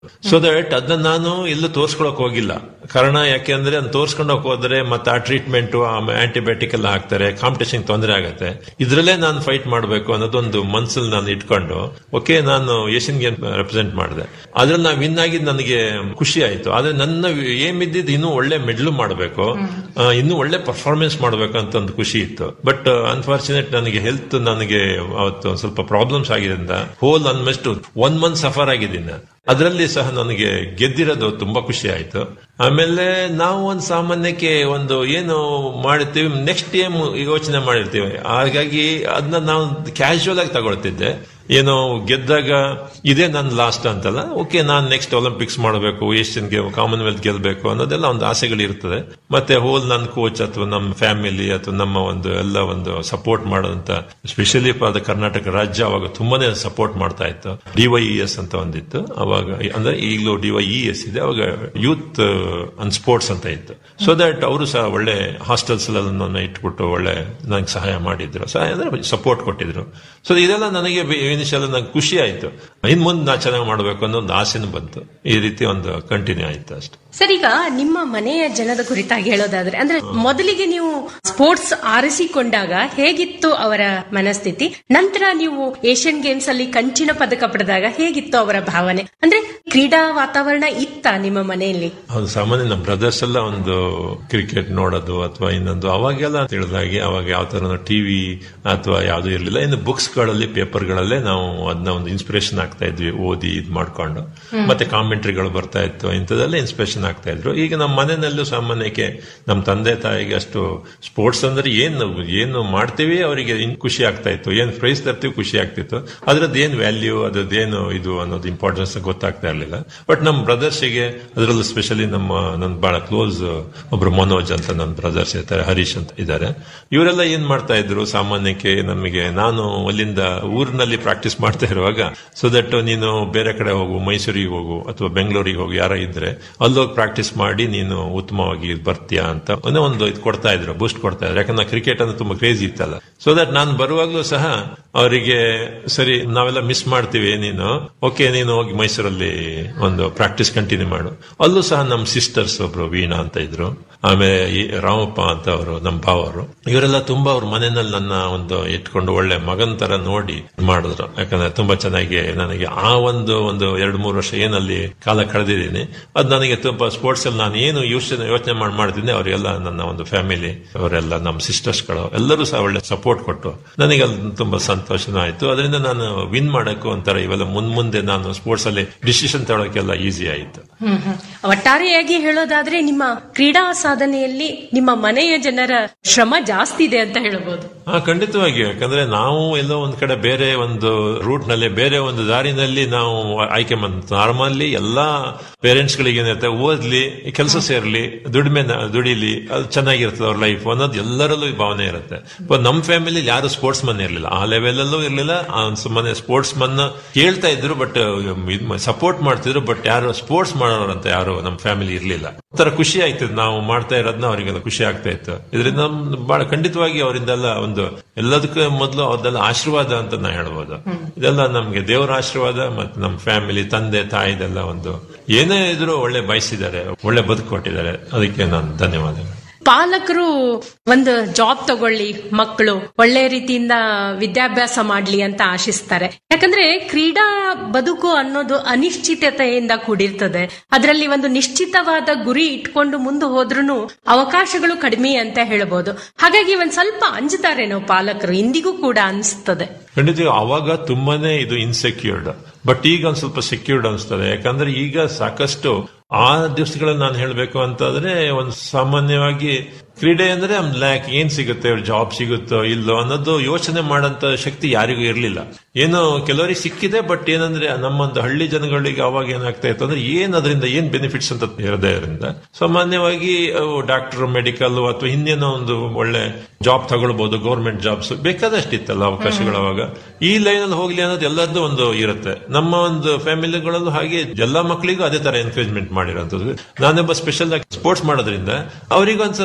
So that ಅದನ್ನ ನಾನು ಎಲ್ಲೂ ತೋರ್ಸ್ಕೊಳಕ್ ಹೋಗಿಲ್ಲ ಕಾರಣ ಯಾಕೆಂದ್ರೆ ಅದನ್ನ ತೋರ್ಸ್ಕೊಂಡೋಗ್ ಹೋದ್ರೆ ಮತ್ತೆ ಆ ಟ್ರೀಟ್ಮೆಂಟ್ ಆಂಟಿಬಯೋಟಿಕ್ ಎಲ್ಲ ಹಾಕ್ತಾರೆ ಕಾಂಪಿಟೇಷನ್ ತೊಂದರೆ ಆಗತ್ತೆ ಇದ್ರಲ್ಲೇ ನಾನು ಫೈಟ್ ಮಾಡಬೇಕು ಅನ್ನೋದೊಂದು ಮನ್ಸಲ್ಲಿ ನಾನು ಇಟ್ಕೊಂಡು ಓಕೆ ನಾನು ಏಷ್ಯನ್ ಗೇಮ್ ರೆಪ್ರೆಸೆಂಟ್ ಮಾಡಿದೆ ಅದ್ರಲ್ಲಿ ನಾವು ವಿನ್ ಆಗಿದ್ ನನಗೆ ಖುಷಿ ಆಯ್ತು ಆದ್ರೆ ನನ್ನ ಏಮ್ ಇದ್ದಿದ್ದು ಇನ್ನೂ ಒಳ್ಳೆ ಮೆಡ್ಲು ಮಾಡಬೇಕು ಇನ್ನೂ ಒಳ್ಳೆ ಪರ್ಫಾರ್ಮೆನ್ಸ್ ಮಾಡಬೇಕು ಅಂತ ಒಂದು ಖುಷಿ ಇತ್ತು ಬಟ್ ಅನ್ಫಾರ್ಚುನೇಟ್ ನನಗೆ ಹೆಲ್ತ್ ನನಗೆ ಅವತ್ತು ಒಂದ್ ಸ್ವಲ್ಪ ಪ್ರಾಬ್ಲಮ್ಸ್ ಆಗಿದ್ರಿಂದ whole almost one month suffer ಆಗಿದ್ದೀನಿ ಅದರಲ್ಲಿ ಸಹ ನನಗೆ ಗೆದ್ದಿರೋದು ತುಂಬಾ ಖುಷಿ ಆಯ್ತು ಆಮೇಲೆ ನಾವು ಒಂದು ಸಾಮಾನ್ಯಕ್ಕೆ ಒಂದು ಏನು ಮಾಡ್ತೀವಿ ನೆಕ್ಸ್ಟ್ ಏಮ್ ಯೋಚನೆ ಮಾಡಿರ್ತೀವಿ ಹಾಗಾಗಿ ಅದನ್ನ ನಾವು ಕ್ಯಾಶುವಲ್ ಆಗಿ ತಗೊಳ್ತಿದ್ದೆ ಏನೋ ಗೆದ್ದಾಗ ಇದೇ ನನ್ನ ಲಾಸ್ಟ್ ಅಂತಲ್ಲ ಓಕೆ ನಾನು ನೆಕ್ಸ್ಟ್ ಒಲಿಂಪಿಕ್ಸ್ ಮಾಡಬೇಕು ಏಷ್ಯನ್ ಗೇಮ್ ಕಾಮನ್ವೆಲ್ತ್ ಗೆಲ್ಬೇಕು ಅನ್ನೋದೆಲ್ಲ ಒಂದು ಆಸೆಗಳು ಇರ್ತದೆ ಮತ್ತೆ ಹೋಲ್ ನನ್ನ ಕೋಚ್ ಅಥವಾ ನಮ್ಮ ಫ್ಯಾಮಿಲಿ ಅಥವಾ ನಮ್ಮ ಒಂದು ಎಲ್ಲ ಒಂದು ಸಪೋರ್ಟ್ ಮಾಡೋದಂತ ಸ್ಪೆಷಲಿ ಫಾರ್ ಕರ್ನಾಟಕ ರಾಜ್ಯ ಅವಾಗ ತುಂಬಾನೇ ಸಪೋರ್ಟ್ ಮಾಡ್ತಾ ಇತ್ತು ಡಿವೈಇಎಸ್ ಅಂತ ಒಂದಿತ್ತು ಅವಾಗ ಅಂದ್ರೆ ಈಗಲೂ ಡಿವೈಇಎಸ್ ಇದೆ ಅವಾಗ ಯೂತ್ ಅಂಡ್ ಸ್ಪೋರ್ಟ್ಸ್ ಅಂತ ಇತ್ತು ಸೊ ದಟ್ ಅವರು ಸಹ ಒಳ್ಳೆ ಹಾಸ್ಟೆಲ್ಸ್ ನನ್ನ ಇಟ್ಬಿಟ್ಟು ಒಳ್ಳೆ ನಂಗೆ ಸಹಾಯ ಮಾಡಿದ್ರು ಸಹಾಯ ಅಂದ್ರೆ ಸಪೋರ್ಟ್ ಕೊಟ್ಟಿದ್ರು ಸೊ ಇದೆಲ್ಲ ನನಗೆ ಇನಿಷಿಯಲ್ ನಂಗೆ ಖುಷಿ ಆಯ್ತು ಇನ್ ಮುಂದೆ ನಾ ಚೆನ್ನಾಗಿ ಮಾಡಬೇಕು ಅನ್ನೋ ಒಂದು ಆಸೆನೂ ಬಂತು ಈ ರೀತಿ ಒಂದು ಕಂಟಿನ್ಯೂ ಆಯ್ತು ಅಷ್ಟೇ ಸರ್ ಈಗ ನಿಮ್ಮ ಮನೆಯ ಜನದ ಕುರಿತಾಗಿ ಹೇಳೋದಾದ್ರೆ ಅಂದ್ರೆ ಮೊದಲಿಗೆ ನೀವು ಸ್ಪೋರ್ಟ್ಸ್ ಆರಿಸಿಕೊಂಡಾಗ ಹೇಗಿತ್ತು ಅವರ ಮನಸ್ಥಿತಿ ನಂತರ ನೀವು ಏಷ್ಯನ್ ಗೇಮ್ಸ್ ಅಲ್ಲಿ ಕಂಚಿನ ಪದಕ ಪಡೆದಾಗ ಹೇಗಿತ್ತು ಅವರ ಭಾವನೆ ಅಂದ್ರೆ ಕ್ರೀಡಾ ವಾತಾವರಣ ಇತ್ತ ನಿಮ್ಮ ಮನೆಯಲ್ಲಿ ಹೌದು ಸಾಮಾನ್ಯ ನಮ್ಮ ಬ್ರದರ್ಸ್ ಎಲ್ಲ ಒಂದು ಕ್ರಿಕೆಟ್ ನೋಡೋದು ಅಥವಾ ಇನ್ನೊಂದು ಅವಾಗೆಲ್ಲ ತಿಳಿದಾಗೆ ಅವಾಗ ಯಾವ ತರ ಟಿವಿ ಅಥವಾ ಯಾವ್ದು ಇರಲಿಲ್ಲ ಇನ್ನು ಬುಕ್ಸ್ ಗಳಲ್ಲಿ ಪೇಪರ್ ಗಳಲ್ಲೇ ನಾವು ಅದನ್ನ ಒಂದು ಇನ್ಸ್ಪಿರೇಷನ್ ಆಗ್ತಾ ಇದ್ವಿ ಓದಿ ಇದ್ ಮಾಡ್ಕೊಂಡು ಮತ್ತೆ ಕಾಮೆಂಟ್ರಿಗಳು ಬರ್ತಾ ಇತ್ತು ಇಂಥದೆಲ್ಲ ಇನ್ಸ್ಪಿರೇಷನ್ ಆಗ್ತಾ ಇದ್ರು ಈಗ ನಮ್ಮ ಮನೆಯಲ್ಲೂ ಸಾಮಾನ್ಯಕ್ಕೆ ನಮ್ಮ ತಂದೆ ತಾಯಿಗೆ ಅಷ್ಟು ಸ್ಪೋರ್ಟ್ಸ್ ಅಂದ್ರೆ ಏನು ಏನು ಮಾಡ್ತೀವಿ ಅವರಿಗೆ ಖುಷಿ ಆಗ್ತಾ ಇತ್ತು ಏನ್ ಪ್ರೈಸ್ ತರ್ತೀವಿ ಖುಷಿ ಆಗ್ತಿತ್ತು ಅದ್ರದ್ದು ಏನ್ ವ್ಯಾಲ್ಯೂ ಅದ್ರದ್ದೇನು ಇದು ಅನ್ನೋದು ಇಂಪಾರ್ಟೆನ್ಸ್ ಗೊತ್ತಾಗ್ತಾ ಇರಲಿಲ್ಲ ಬಟ್ ನಮ್ಮ ಬ್ರದರ್ಸ್ಗೆ ಅದರಲ್ಲೂ ಸ್ಪೆಷಲಿ ನಮ್ಮ ನನ್ ಬಹಳ ಕ್ಲೋಸ್ ಒಬ್ರು ಮನೋಜ್ ಅಂತ ನನ್ನ ಬ್ರದರ್ಸ್ ಇರ್ತಾರೆ ಹರೀಶ್ ಅಂತ ಇದ್ದಾರೆ ಇವರೆಲ್ಲ ಏನ್ ಮಾಡ್ತಾ ಇದ್ರು ಸಾಮಾನ್ಯಕ್ಕೆ ನಮಗೆ ನಾನು ಅಲ್ಲಿಂದ ಊರಿನಲ್ಲಿ ಪ್ರಾಕ್ಟೀಸ್ ಮಾಡ್ತಾ ಇರುವಾಗ ಸೊ ದಟ್ ನೀನು ಬೇರೆ ಕಡೆ ಹೋಗು ಮೈಸೂರಿಗೆ ಹೋಗು ಅಥವಾ ಬೆಂಗಳೂರಿಗೆ ಹೋಗು ಯಾರ ಇದ್ರೆ ಅಲ್ಲೋಗಿ ಪ್ರಾಕ್ಟೀಸ್ ಮಾಡಿ ನೀನು ಉತ್ತಮವಾಗಿ ಬರ್ತೀಯಾ ಅಂತ ಅನ್ನೋ ಒಂದು ಇದು ಕೊಡ್ತಾ ಇದ್ರು ಬೂಸ್ಟ್ ಕೊಡ್ತಾ ಇದ್ರು ಯಾಕಂದ್ರೆ ಕ್ರಿಕೆಟ್ ಅಂದ್ರೆ ತುಂಬಾ ಕ್ರೇಜಿ ಇತ್ತಲ್ಲ ಸೊ ದಟ್ ನಾನು ಬರುವಾಗ್ಲೂ ಸಹ ಅವರಿಗೆ ಸರಿ ನಾವೆಲ್ಲ ಮಿಸ್ ಮಾಡ್ತೀವಿ ನೀನು ಓಕೆ ನೀನು ಹೋಗಿ ಮೈಸೂರಲ್ಲಿ ಒಂದು ಪ್ರಾಕ್ಟೀಸ್ ಕಂಟಿನ್ಯೂ ಮಾಡು ಅಲ್ಲೂ ಸಹ ನಮ್ಮ ಸಿಸ್ಟರ್ಸ್ ಒಬ್ರು ವೀಣಾ ಅಂತ ಇದ್ರು ಆಮೇಲೆ ಈ ರಾಮಪ್ಪ ಅಂತ ಅವರು ನಮ್ಮ ಭಾವರು ಇವರೆಲ್ಲ ತುಂಬಾ ಅವ್ರ ಮನೆಯಲ್ಲಿ ನನ್ನ ಒಂದು ಇಟ್ಕೊಂಡು ಒಳ್ಳೆ ಮಗನ್ ತರ ನೋಡಿ ಮಾಡಿದ್ರು ಯಾಕಂದ್ರೆ ತುಂಬಾ ಚೆನ್ನಾಗಿ ನನಗೆ ಆ ಒಂದು ಒಂದು ಎರಡು ಮೂರು ವರ್ಷ ಏನಲ್ಲಿ ಕಾಲ ಕಳೆದಿದ್ದೀನಿ ಅದು ನನಗೆ ತುಂಬಾ ಸ್ಪೋರ್ಟ್ಸ್ ಅಲ್ಲಿ ನಾನು ಏನು ಯೋಚನೆ ಯೋಚನೆ ಮಾಡಿ ಮಾಡ್ತೀನಿ ಅವರೆಲ್ಲ ನನ್ನ ಒಂದು ಫ್ಯಾಮಿಲಿ ಅವರೆಲ್ಲ ನಮ್ಮ ಸಿಸ್ಟರ್ಸ್ಗಳು ಎಲ್ಲರೂ ಸಹ ಒಳ್ಳೆ ಸಪೋರ್ಟ್ ಕೊಟ್ಟು ನನಗೆ ಅಲ್ಲಿ ತುಂಬಾ ಸಂತೋಷನೂ ಆಯ್ತು ಅದರಿಂದ ನಾನು ವಿನ್ ಮಾಡಕ್ಕೂ ಒಂಥರ ಇವೆಲ್ಲ ಮುಂದ್ ಮುಂದೆ ನಾನು ಸ್ಪೋರ್ಟ್ಸ್ ಅಲ್ಲಿ ಡಿಸಿಷನ್ ತಗೊಳಕ್ಕೆಲ್ಲ ಈಸಿ ಆಯ್ತು ಹ್ಮ್ ಹ್ಮ್. ಒಟ್ಟಾರೆಯಾಗಿ ಹೇಳೋದಾದ್ರೆ ನಿಮ್ಮ ಕ್ರೀಡಾ ಸಾಧನೆಯಲ್ಲಿ ನಿಮ್ಮ ಮನೆಯ ಜನರ ಶ್ರಮ ಜಾಸ್ತಿ ಇದೆ ಅಂತ ಹೇಳ್ಬೋದು ಹಾ ಖಂಡಿತವಾಗಿ ಯಾಕಂದ್ರೆ ನಾವು ಎಲ್ಲೋ ಒಂದ್ ಕಡೆ ಬೇರೆ ಒಂದು ರೂಟ್ ನಲ್ಲಿ ಬೇರೆ ಒಂದು ದಾರಿನಲ್ಲಿ ನಾವು ಆಯ್ಕೆ ಬಂದ ನಾರ್ಮಲ್ಲಿ ಎಲ್ಲಾ ಪೇರೆಂಟ್ಸ್ ಗಳಿಗೆ ಏನಿರುತ್ತೆ ಓದ್ಲಿ ಕೆಲಸ ಸೇರ್ಲಿ ದುಡಿಮೆ ದುಡಿಲಿ ಅದು ಚೆನ್ನಾಗಿರ್ತದೆ ಅವ್ರ ಲೈಫ್ ಅನ್ನೋದು ಎಲ್ಲರಲ್ಲೂ ಈ ಭಾವನೆ ಇರುತ್ತೆ ಬಟ್ ನಮ್ಮ ಫ್ಯಾಮಿಲಿ ಯಾರು ಸ್ಪೋರ್ಟ್ಸ್ ಮನ್ ಇರಲಿಲ್ಲ ಆ ಲೆವೆಲ್ ಅಲ್ಲೂ ಇರಲಿಲ್ಲ ಸುಮ್ಮನೆ ಸ್ಪೋರ್ಟ್ಸ್ ಮನ್ ಕೇಳ್ತಾ ಇದ್ರು ಬಟ್ ಸಪೋರ್ಟ್ ಮಾಡ್ತಿದ್ರು ಬಟ್ ಯಾರು ಸ್ಪೋರ್ಟ್ಸ್ ಮಾಡೋರಂತ ಯಾರು ನಮ್ಮ ಫ್ಯಾಮಿಲಿ ಇರಲಿಲ್ಲ ಒಂಥರ ಖುಷಿ ಆಯ್ತದೆ ನಾವು ಮಾಡ್ತಾ ಇರೋದನ್ನ ಅವರಿಗೆಲ್ಲ ಖುಷಿ ಆಗ್ತಾ ಇತ್ತು ಇದರಿಂದ ನಮ್ ಬಹಳ ಖಂಡಿತವಾಗಿ ಅವರಿಂದೆಲ್ಲ ಒಂದು ಎಲ್ಲದಕ್ಕೂ ಮೊದಲು ಅವ್ರದ್ದೆಲ್ಲ ಆಶೀರ್ವಾದ ಅಂತ ನಾ ಹೇಳ್ಬೋದು ಇದೆಲ್ಲ ನಮ್ಗೆ ದೇವರ ಆಶೀರ್ವಾದ ಮತ್ತೆ ನಮ್ಮ ಫ್ಯಾಮಿಲಿ ತಂದೆ ತಾಯಿದೆಲ್ಲ ಒಂದು ಏನೇ ಇದ್ರು ಒಳ್ಳೆ ಬಯಸಿದ್ದಾರೆ ಒಳ್ಳೆ ಬದುಕು ಕೊಟ್ಟಿದ್ದಾರೆ ಅದಕ್ಕೆ ನಾನು ಧನ್ಯವಾದಗಳು ಪಾಲಕರು ಒಂದು ಜಾಬ್ ತಗೊಳ್ಳಿ ಮಕ್ಕಳು ಒಳ್ಳೆ ರೀತಿಯಿಂದ ವಿದ್ಯಾಭ್ಯಾಸ ಮಾಡ್ಲಿ ಅಂತ ಆಶಿಸ್ತಾರೆ ಯಾಕಂದ್ರೆ ಕ್ರೀಡಾ ಬದುಕು ಅನ್ನೋದು ಅನಿಶ್ಚಿತತೆಯಿಂದ ಕೂಡಿರ್ತದೆ ಅದರಲ್ಲಿ ಒಂದು ನಿಶ್ಚಿತವಾದ ಗುರಿ ಇಟ್ಕೊಂಡು ಮುಂದೆ ಹೋದ್ರೂ ಅವಕಾಶಗಳು ಕಡಿಮೆ ಅಂತ ಹೇಳ್ಬೋದು ಹಾಗಾಗಿ ಒಂದ್ ಸ್ವಲ್ಪ ಅಂಜುತ್ತಾರೇನೋ ಪಾಲಕರು ಇಂದಿಗೂ ಕೂಡ ಅನಿಸ್ತದೆ ಖಂಡಿತ ಅವಾಗ ತುಂಬಾನೇ ಇದು ಇನ್ಸೆಕ್ಯೂರ್ಡ್ ಬಟ್ ಈಗ ಒಂದ್ ಸ್ವಲ್ಪ ಸೆಕ್ಯೂರ್ಡ್ ಅನಿಸ್ತದೆ ಯಾಕಂದ್ರೆ ಈಗ ಸಾಕಷ್ಟು ಆ ದಿವಸಗಳಲ್ಲಿ ನಾನು ಹೇಳಬೇಕು ಅಂತಂದ್ರೆ ಒಂದು ಸಾಮಾನ್ಯವಾಗಿ ಕ್ರೀಡೆ ಅಂದ್ರೆ ಲ್ಯಾಕ್ ಏನ್ ಸಿಗುತ್ತೆ ಜಾಬ್ ಸಿಗುತ್ತೋ ಇಲ್ಲೋ ಅನ್ನೋದು ಯೋಚನೆ ಮಾಡಂತ ಶಕ್ತಿ ಯಾರಿಗೂ ಇರಲಿಲ್ಲ ಏನು ಕೆಲವರಿಗೆ ಸಿಕ್ಕಿದೆ ಬಟ್ ಏನಂದ್ರೆ ನಮ್ಮೊಂದು ಹಳ್ಳಿ ಜನಗಳಿಗೆ ಅವಾಗ ಏನಾಗ್ತಾ ಇತ್ತು ಅಂದ್ರೆ ಏನ್ ಅದರಿಂದ ಏನ್ ಬೆನಿಫಿಟ್ಸ್ ಅಂತ ಇರೋದ್ರಿಂದ ಸಾಮಾನ್ಯವಾಗಿ ಡಾಕ್ಟರ್ ಮೆಡಿಕಲ್ ಅಥವಾ ಇನ್ನೇನೋ ಒಂದು ಒಳ್ಳೆ ಜಾಬ್ ತಗೊಳ್ಬಹುದು ಗೌರ್ಮೆಂಟ್ ಜಾಬ್ಸ್ ಬೇಕಾದಷ್ಟಿತ್ತಲ್ಲ ಅವಕಾಶಗಳು ಅವಾಗ ಈ ಲೈನ್ ಅಲ್ಲಿ ಹೋಗ್ಲಿ ಅನ್ನೋದು ಎಲ್ಲರದ್ದು ಒಂದು ಇರುತ್ತೆ ನಮ್ಮ ಒಂದು ಫ್ಯಾಮಿಲಿಗಳಲ್ಲೂ ಹಾಗೆ ಎಲ್ಲಾ ಮಕ್ಕಳಿಗೂ ಅದೇ ತರ ಎನ್ಕರೇಜ್ಮೆಂಟ್ ಮಾಡಿರೋಂಥದ್ದು ನಾನೊಬ್ಬ ಸ್ಪೆಷಲ್ ಆಗಿ ಸ್ಪೋರ್ಟ್ಸ್ ಮಾಡೋದ್ರಿಂದ ಅವರಿಗೆ ಒಂದ್ ಸ್ವಲ್ಪ ಕನ್ಫ್ಯೂಷನ್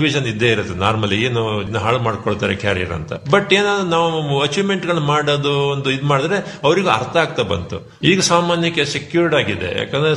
ಕನ್ಫ್ಯೂಷನ್ ಇದ್ದೇ ಇರುತ್ತೆ ನಾರ್ಮಲಿ ಏನು ಇದನ್ನ ಹಾಳು ಮಾಡ್ಕೊಳ್ತಾರೆ ಕ್ಯಾರಿಯರ್ ಅಂತ ಬಟ್ ಏನಾದ್ರು ನಾವು ಅಚೀವ್ಮೆಂಟ್ ಗಳು ಮಾಡೋದು ಒಂದು ಇದು ಮಾಡಿದ್ರೆ ಅವರಿಗೂ ಅರ್ಥ ಆಗ್ತಾ ಬಂತು ಈಗ ಸಾಮಾನ್ಯಕ್ಕೆ ಸೆಕ್ಯೂರ್ಡ್ ಆಗಿದೆ ಯಾಕಂದ್ರೆ